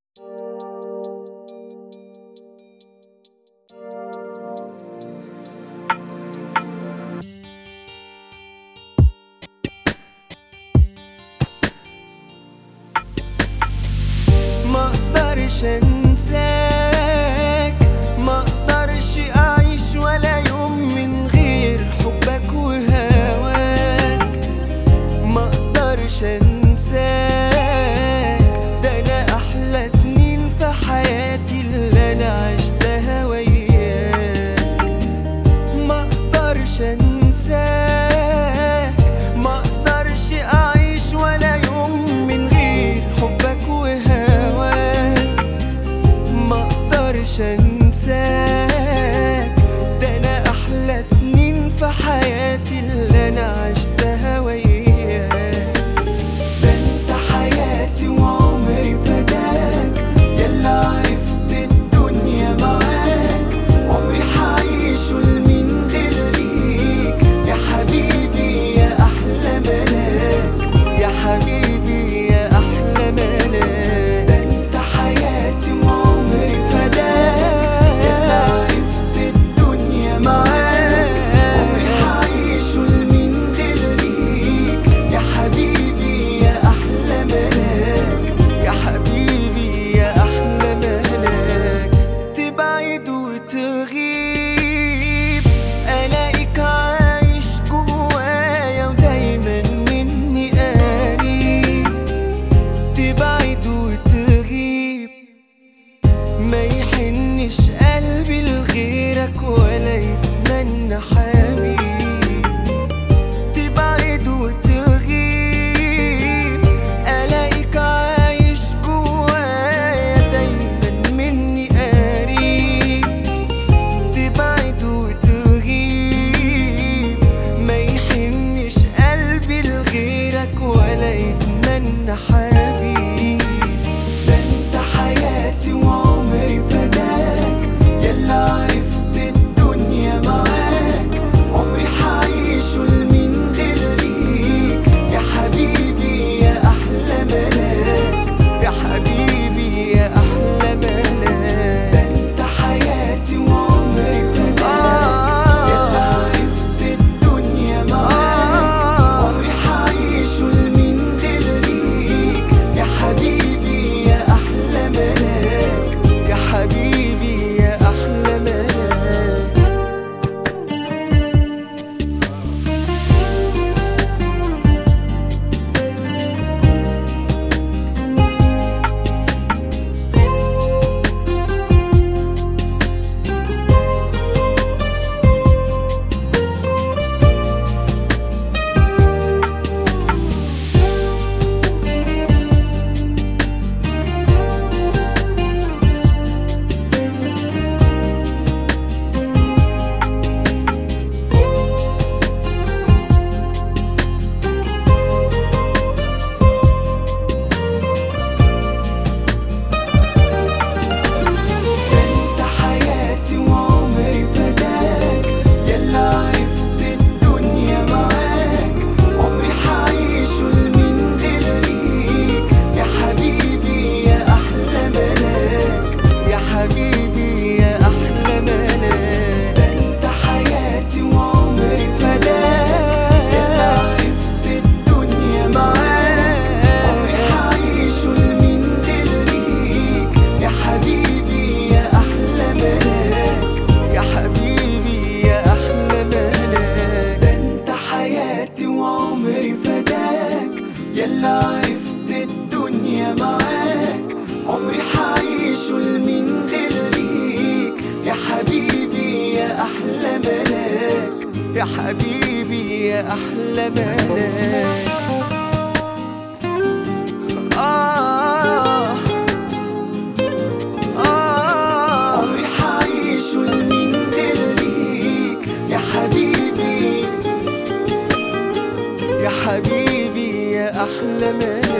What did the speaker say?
ما اقدرش انساك ما اقدرش اعيش ولا يوم من غير حبك وهواك ما اقدرش انساك ده انا احلى سنين في حياتي اللي انا عشتها وياك ما اقدرش انساك ما اقدرش اعيش ولا يوم من غير حبك وهواك ما اقدرش انساك ده انا احلى سنين في حياتي اللي انا عشتها وياك ده انت حياتي وعمري فداك يلا عرفت الدنيا معاك عمري حعيشه لمين غير ليك يا حبيبي يا احلى ملاك يا حبيبي يا احلى ملاك ده انت حياتي وعمري فداك يلا عرفت الدنيا معاك عمري حعيشه لمين غير ليك يا حبيبي يا احلى ملاك يا حبيبي يا احلى ملاك تبعد وتغيب الاقيك عايش جوايا ودايما مني قريب تبعد وتغيب ما يحنش قلبي لغيرك ولا يتمنى حبيب تبعد وتغيب الاقيك عايش جوايا دايما مني قريب تبعد وتغيب ما يحنش قلبي لغيرك ولا يتمنى حبيب ده انت حياتي وعمري فداك يلا عرفت الدنيا معاك عمري حعيشه لمين غير ليك يا حبيبي يا احلى ملاك يا حبيبي يا احلى ملاك ده انت حياتي وعمري فداك يلا عرفت الدنيا معاك عمري حعيشه لمين غير ليك يا حبيبي يا احلى ملاك يا حبيبي يا احلى ملاك انت حياتي وعمري فداك يلا عرفت الدنيا معاك عمري حعيشه لمين غير ليك يا حبيبي يا احلى ملاك يا حبيبي يا احلى ملاك ده انت حياتي وعمري فداك يلا عرفت الدنيا معاك عمري حعيشه لمين غير ليك يا حبيبي يا احلى ملاك يا حبيبي يا احلى ملاك ده انت حياتي وعمري فداك يلا عرفت الدنيا معاك عمري حعيشه لمين غير ليك يا حبيبي يا احلى ملاك يا حبيبي يا احلى ملاك آه آه عمري حعيشه لمين غير ليك يا حبيبي يا حبيبي يا أحلى ملاك